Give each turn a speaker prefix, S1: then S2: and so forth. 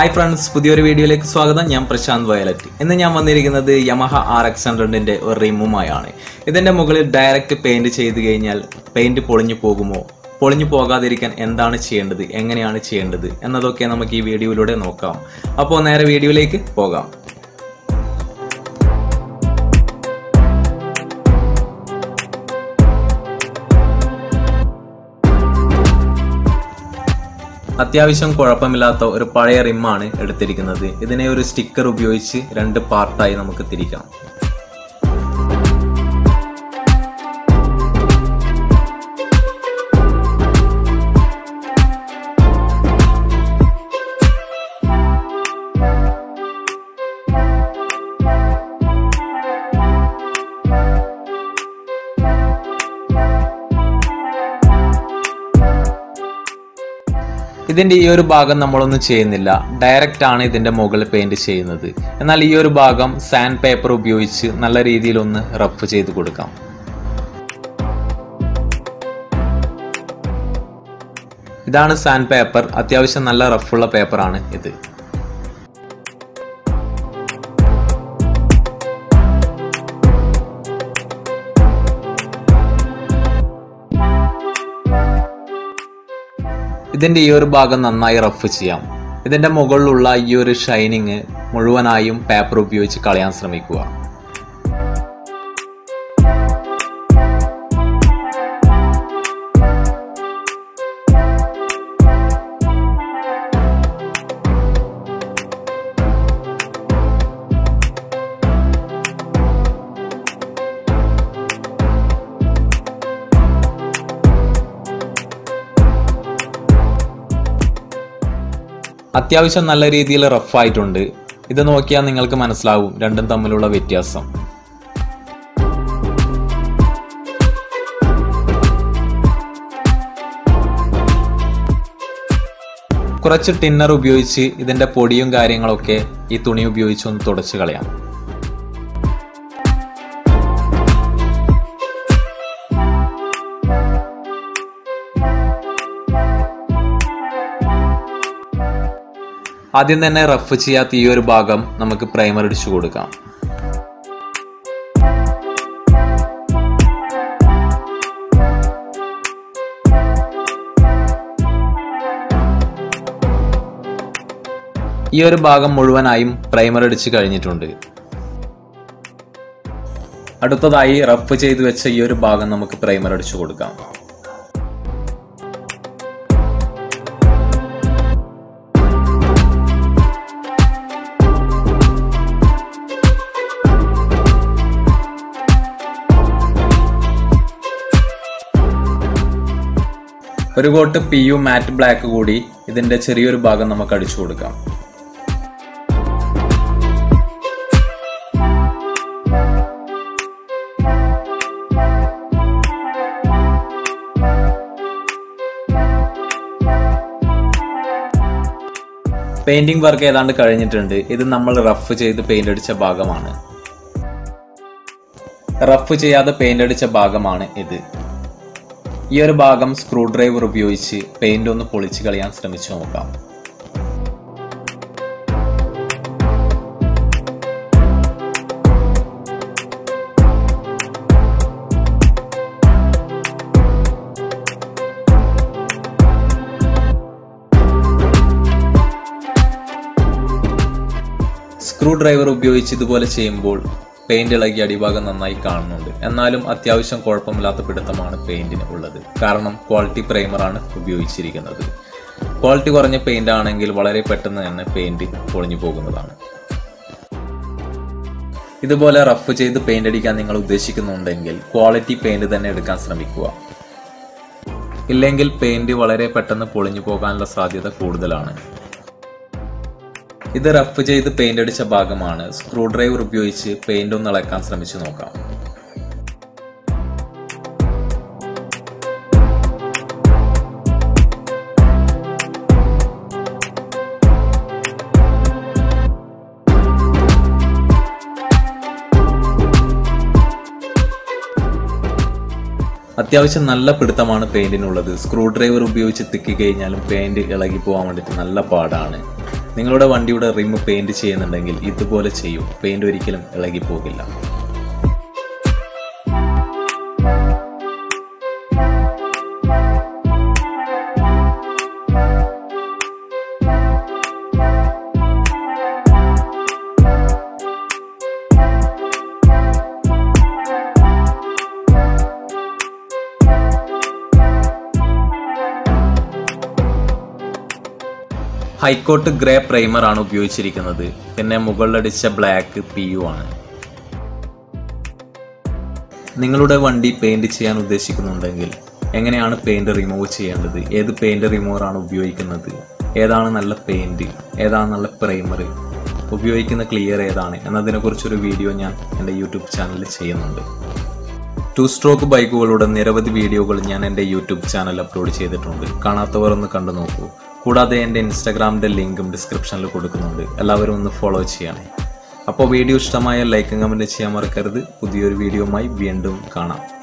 S1: hi friends പുതിയൊരു വീഡിയോയിലേക്ക് സ്വാഗതം ഞാൻ പ്രശാന്ത് വയലറ്റ് ഇന്ന് ഞാൻ വന്നിരിക്കുന്നത് യമഹ ആർ എക്സ് ഹൺഡ്രഡിൻ്റെ ഒരു റിമുമായാണ് ഇതിൻ്റെ മുകളിൽ ഡയറക്റ്റ് പെയിൻറ് ചെയ്ത് കഴിഞ്ഞാൽ പെയിൻറ് പൊളിഞ്ഞു പോകുമോ പൊളിഞ്ഞു പോകാതിരിക്കാൻ എന്താണ് ചെയ്യേണ്ടത് എങ്ങനെയാണ് ചെയ്യേണ്ടത് എന്നതൊക്കെ നമുക്ക് ഈ വീഡിയോയിലൂടെ നോക്കാം അപ്പോൾ നേരെ വീഡിയോയിലേക്ക് പോകാം അത്യാവശ്യം കുഴപ്പമില്ലാത്ത ഒരു പഴയ റിമ്മാണ് എടുത്തിരിക്കുന്നത് ഇതിനെ ഒരു സ്റ്റിക്കർ ഉപയോഗിച്ച് രണ്ട് പാർട്ടായി നമുക്ക് തിരിക്കാം ഇതിന്റെ ഈ ഒരു ഭാഗം നമ്മളൊന്നും ചെയ്യുന്നില്ല ഡയറക്റ്റ് ആണ് ഇതിന്റെ മുകളിൽ പെയിന്റ് ചെയ്യുന്നത് എന്നാൽ ഈ ഒരു ഭാഗം സാൻഡ് പേപ്പർ ഉപയോഗിച്ച് നല്ല രീതിയിൽ ഒന്ന് റഫ് ചെയ്ത് കൊടുക്കാം ഇതാണ് സാൻഡ് പേപ്പർ അത്യാവശ്യം നല്ല റഫുള്ള പേപ്പറാണ് ഇത് ഇതിന്റെ ഈ ഒരു ഭാഗം നന്നായി റഫ് ചെയ്യാം ഇതിന്റെ മുകളിലുള്ള ഈ ഒരു ഷൈനിങ് മുഴുവനായും പേപ്പർ ഉപയോഗിച്ച് കളയാൻ ശ്രമിക്കുക അത്യാവശ്യം നല്ല രീതിയിൽ റഫ് ആയിട്ടുണ്ട് ഇത് നോക്കിയാൽ നിങ്ങൾക്ക് മനസ്സിലാവും രണ്ടും തമ്മിലുള്ള വ്യത്യാസം കുറച്ച് ടിന്നർ ഉപയോഗിച്ച് ഇതിന്റെ പൊടിയും കാര്യങ്ങളൊക്കെ ഈ തുണി ഉപയോഗിച്ച് ഒന്ന് തുടച്ചു കളയാം ആദ്യം തന്നെ റഫ് ചെയ്യാത്ത ഈ ഒരു ഭാഗം നമുക്ക് പ്രൈമർ അടിച്ചു കൊടുക്കാം ഈ ഒരു ഭാഗം മുഴുവനായും പ്രൈമർ അടിച്ച് കഴിഞ്ഞിട്ടുണ്ട് അടുത്തതായി റഫ് ചെയ്ത് വെച്ച ഈ ഒരു ഭാഗം നമുക്ക് പ്രൈമർ അടിച്ചു കൊടുക്കാം ഒരു coat P U matte black കൂടി ഇതിന്റെ ചെറിയൊരു ഭാഗം നമുക്ക് അടിച്ചു കൊടുക്കാം പെയിന്റിംഗ് വർക്ക് ഏതാണ്ട് കഴിഞ്ഞിട്ടുണ്ട് ഇത് നമ്മൾ റഫ് ചെയ്ത് പെയിന്റ് അടിച്ച ഭാഗമാണ് റഫ് ചെയ്യാതെ പെയിന്റ് അടിച്ച ഭാഗമാണ് ഇത് ഈ ഒരു ഭാഗം സ്ക്രൂ ഡ്രൈവർ ഉപയോഗിച്ച് പെയിന്റ് ഒന്ന് പൊളിച്ച് കളയാൻ ശ്രമിച്ചു നോക്കാം സ്ക്രൂ ഡ്രൈവർ ഉപയോഗിച്ച് ഇതുപോലെ ചെയ്യുമ്പോൾ പെയിന്റ് ഇളകി അടിഭാഗം നന്നായി കാണുന്നുണ്ട് എന്നാലും അത്യാവശ്യം കുഴപ്പമില്ലാത്ത പിടുത്തമാണ് പെയിന്റിന് ഉള്ളത് കാരണം ക്വാളിറ്റി പ്രൈമറാണ് ഉപയോഗിച്ചിരിക്കുന്നത് ക്വാളിറ്റി കുറഞ്ഞ പെയിന്റ് ആണെങ്കിൽ വളരെ പെട്ടെന്ന് തന്നെ പെയിന്റ് പൊളിഞ്ഞു പോകുന്നതാണ് ഇതുപോലെ റഫ് ചെയ്ത് പെയിന്റ് അടിക്കാൻ നിങ്ങൾ ഉദ്ദേശിക്കുന്നുണ്ടെങ്കിൽ ക്വാളിറ്റി പെയിന്റ് തന്നെ എടുക്കാൻ ശ്രമിക്കുക ഇല്ലെങ്കിൽ പെയിന്റ് വളരെ പെട്ടെന്ന് പൊളിഞ്ഞു പോകാനുള്ള സാധ്യത കൂടുതലാണ് ഇത് റഫ് ചെയ്ത് പെയിന്റ് അടിച്ച ഭാഗമാണ് സ്ക്രൂ ഡ്രൈവർ ഉപയോഗിച്ച് പെയിന്റ് ഒന്ന് ഇളക്കാൻ ശ്രമിച്ചു നോക്കാം അത്യാവശ്യം നല്ല പിടുത്തമാണ് പെയിന്റിനുള്ളത് സ്ക്രൂ ഡ്രൈവർ ഉപയോഗിച്ച് തിക്കി കഴിഞ്ഞാലും പെയിന്റ് ഇളകി പോകാൻ വേണ്ടിയിട്ട് നല്ല പാടാണ് നിങ്ങളുടെ വണ്ടിയുടെ റിം പെയിന്റ് ചെയ്യുന്നുണ്ടെങ്കിൽ ഇതുപോലെ ചെയ്യൂ പെയിന്റ് ഒരിക്കലും ഇളകി പോകില്ല ഹൈക്കോട്ട് ഗ്രേ പ്രൈമർ ആണ് ഉപയോഗിച്ചിരിക്കുന്നത് പിന്നെ മുകളിലടിച്ച ബ്ലാക്ക് പി യു ആണ് നിങ്ങളുടെ വണ്ടി പെയിന്റ് ചെയ്യാൻ ഉദ്ദേശിക്കുന്നുണ്ടെങ്കിൽ എങ്ങനെയാണ് പെയിന്റ് റിമൂവ് ചെയ്യേണ്ടത് ഏത് പെയിന്റ് റിമൂവർ ആണ് ഉപയോഗിക്കുന്നത് ഏതാണ് നല്ല പെയിന്റ് ഏതാണ് നല്ല പ്രൈമർ ഉപയോഗിക്കുന്ന ക്ലിയർ ഏതാണ് എന്നതിനെക്കുറിച്ചൊരു വീഡിയോ ഞാൻ എൻ്റെ യൂട്യൂബ് ചാനലിൽ ചെയ്യുന്നുണ്ട് ടു സ്ട്രോക്ക് ബൈക്കുകളുടെ നിരവധി വീഡിയോകൾ ഞാൻ എൻ്റെ യൂട്യൂബ് ചാനൽ അപ്ലോഡ് ചെയ്തിട്ടുണ്ട് കാണാത്തവർ ഒന്ന് കണ്ടു നോക്കൂ കൂടാതെ എൻ്റെ ഇൻസ്റ്റാഗ്രാമിൻ്റെ ലിങ്കും ഡിസ്ക്രിപ്ഷനിൽ കൊടുക്കുന്നുണ്ട് എല്ലാവരും ഒന്ന് ഫോളോ ചെയ്യണേ അപ്പോൾ വീഡിയോ ഇഷ്ടമായ ലൈക്കും കമൻറ്റ് ചെയ്യാൻ മറക്കരുത് പുതിയൊരു വീഡിയോയുമായി വീണ്ടും കാണാം